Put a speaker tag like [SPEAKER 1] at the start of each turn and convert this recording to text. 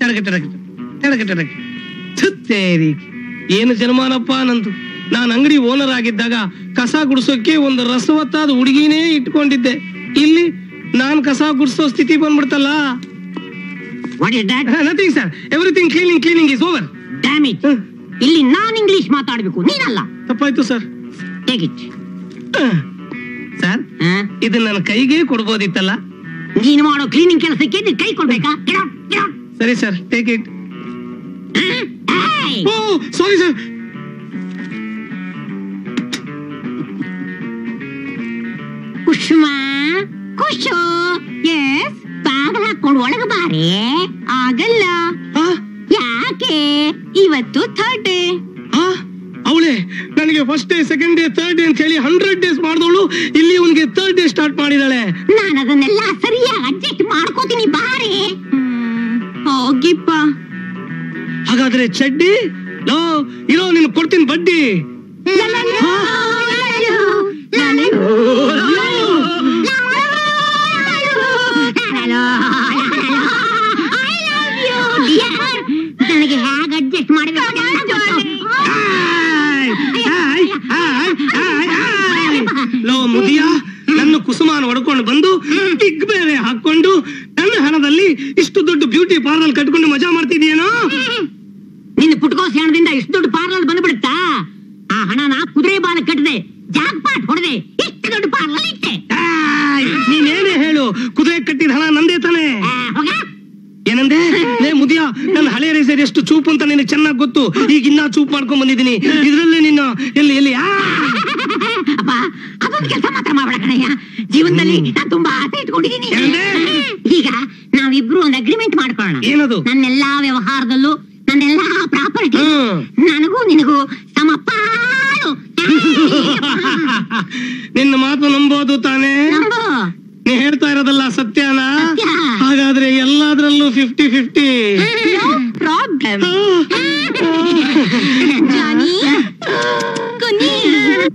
[SPEAKER 1] ಟಡಕ ಟಡಕ ಟಡಕ ಟಡಕ ಸುತ್ತೇರಿ ಏನು ಜನ್ಮಾನಪ್ಪ ನಂದು ನಾನು ಅಂಗಡಿ ಓನರ್ ಆಗಿದ್ದಾಗ ಕಸ ಗುಡಿಸೋಕೆ ಒಂದು ರಸವತ್ತಾದ ಹುಡುಗಿನೇ ಇಟ್ಕೊಂಡಿದ್ದೆ ಇಲ್ಲಿ ನಾನ್ ಕಸ ಗುಡಿಸೋ ಸ್ಥಿತಿ ಬಂದ್ಬಿಡ್ತಲ್ಲ
[SPEAKER 2] what is that
[SPEAKER 1] nothing sir everything cleaning cleaning is over
[SPEAKER 2] damage ಇಲ್ಲಿ ನಾನ್ ಇಂಗ್ಲಿಷ್ ಮಾತಾಡ್ಬೇಕು ನೀನಲ್ಲ
[SPEAKER 1] ತಪ್ಪಾಯ್ತು ಸರ್
[SPEAKER 2] ಟೇಕ್ ಇಟ್
[SPEAKER 1] ಸರ್ ಇದು ನನ್ನ ಕೈಗೆ ಕೊಡ್ಬೋದಿತ್ತಲ್ಲ
[SPEAKER 2] ನೀನು ಮಾಡೋ ಕ್ಲೀನಿಂಗ್ ಕೆಲಸಕ್ಕೆ ನೀನ್ ಕೈ ಕೊಡ್ಬೇಕಾ Get out, get out.
[SPEAKER 1] ಸರಿ sir take it
[SPEAKER 2] Hey!
[SPEAKER 1] Oh sorry sir
[SPEAKER 2] Kusuma Kushu ಎಸ್ ಬಾಗಲ ಹಾಕೊಂಡು ಒಳಗ ಬಾರೆ ಆಗಲ್ಲ ಯಾಕೆ ಇವತ್ತು ಥರ್ಡ್ ಡೇ
[SPEAKER 1] ಅವಳೆ ನನಗೆ first day second day third day ಅಂತ ಹೇಳಿ ಹಂಡ್ರೆಡ್ ಡೇಸ್ ಮಾಡಿದವಳು ಇಲ್ಲಿ ಅವನಿಗೆ ಥರ್ಡ್ ಡೇ ಸ್ಟಾರ್ಟ್ ಮಾಡಿದಾಳೆ
[SPEAKER 2] ನಾನು ಅದನ್ನೆಲ್ಲ ಸರಿಯಾಗಿ ಅಡ್ಜಸ್ಟ್ ಮಾಡ್ಕೋತೀನಿ ಬಾರೆ ಹೋಗಿಪ್ಪ
[SPEAKER 1] ಹಾಗಾದ್ರೆ ಚಡ್ಡಿ ಲೋ ಇರೋ ನಿನ್ ಕೊಡ್ತೀನಿ ಬಡ್ಡಿ
[SPEAKER 2] ನನಗೆ ಹೇಗೆ ಅಡ್ಜಸ್ಟ್ ಮಾಡಬೇಕು
[SPEAKER 1] ಲೋ ಮುದಿಯ ನನ್ನ ಕುಸುಮಾನ ಹೊಡ್ಕೊಂಡು ಬಂದು ಬಿಗ್ ಬೇರೆ ಹಾಕೊಂಡು ನನ್ನ ಹಣದಲ್ಲಿ ಇಷ್ಟು ದೊಡ್ಡ ಬ್ಯೂಟಿ ಪಾರ್ಲರ್ ಕಟ್ಕೊಂಡು ಮಜಾ ಮಾಡ್ತಿದ್ಯೇನೋ
[SPEAKER 2] ನಿನ್ನ ಪುಟ್ಕೋಸ್ ಹಣದಿಂದ ಇಷ್ಟು ದೊಡ್ಡ ಪಾರ್ಲರ್ ಬಂದ್ಬಿಡುತ್ತಾ ಆ ಹಣನ ಕುದುರೆ ಬಾಲ ಕಟ್ಟದೆ ಜಾಕ್ ಪಾಟ್ ಹೊಡೆದೆ ಇಷ್ಟು ದೊಡ್ಡ ಪಾರ್ಲರ್ ಇಟ್ಟೆ
[SPEAKER 1] ಆಯ್, ನೀನೇನೇ ಹೇಳು ಕುದುರೆ ಕಟ್ಟಿದ ಹಣ ನಂದೇ ತಾನೆ
[SPEAKER 2] ಆ, ಹೋಗ
[SPEAKER 1] ಏನಂದೆ ಲೇ ಮುದಿಯ ನನ್ನ ಹಳೆ ರೇಸರ್ ಎಷ್ಟು ಚೂಪ್ ಅಂತ ನಿನಗೆ ಚೆನ್ನಾಗಿ ಗೊತ್ತು ಈಗ ಇನ್ನ ಚೂಪ್ ಮಾಡ್ಕೊಂಡ್ ಬಂದಿದ್ದೀನಿ ಇದ್ರಲ್ಲಿ ನಿನ್ನ ಎಲ್ಲಿ ಎಲ್ಲಿ ಆ
[SPEAKER 2] ಅಪ್ಪ ಅದೊಂದು ಕೆಲಸ ಮಾತ್ರ ಮಾಡ್ಬೇಡ ಕಣಯ್ಯ ಜೀವನದಲ್ಲಿ ನಾನು ತುಂಬಾ ಆಸೆ ಇಟ್ಕೊಂಡಿದ್ದೀನಿ
[SPEAKER 1] ಏನಂದೆ?
[SPEAKER 2] ಈಗ ನಾವಿಬ್ರು ಒಂದು ಅಗ್ರಿಮೆಂಟ್ ಮಾಡ್ಕೊಳ್ಳೋಣ
[SPEAKER 1] ಏನದು
[SPEAKER 2] ನನ್ನೆಲ್ಲಾ ವ್ಯವಹಾರದಲ್ಲೂ ನನ್ನೆಲ್ಲಾ ಪ್ರಾಪರ್ಟಿ
[SPEAKER 1] ಹ್ಮ್.
[SPEAKER 2] ನನಗೂ ನಿನಗೂ ಸಮಪಾಲು
[SPEAKER 1] ನಿನ್ನ ಮಾತು ನಂಬೋದು ತಾನೇ
[SPEAKER 2] ನಂಬು
[SPEAKER 1] ನೀ ಹೇಳ್ತಾ ಇರೋದಲ್ಲ ಸತ್ಯನಾ
[SPEAKER 2] ಸತ್ಯ.
[SPEAKER 1] ಹಾಗಾದ್ರೆ ಎಲ್ಲಾದ್ರಲ್ಲೂ ಫಿಫ್ಟಿ ಫಿಫ್ಟಿ
[SPEAKER 2] ಹ್ಮ್.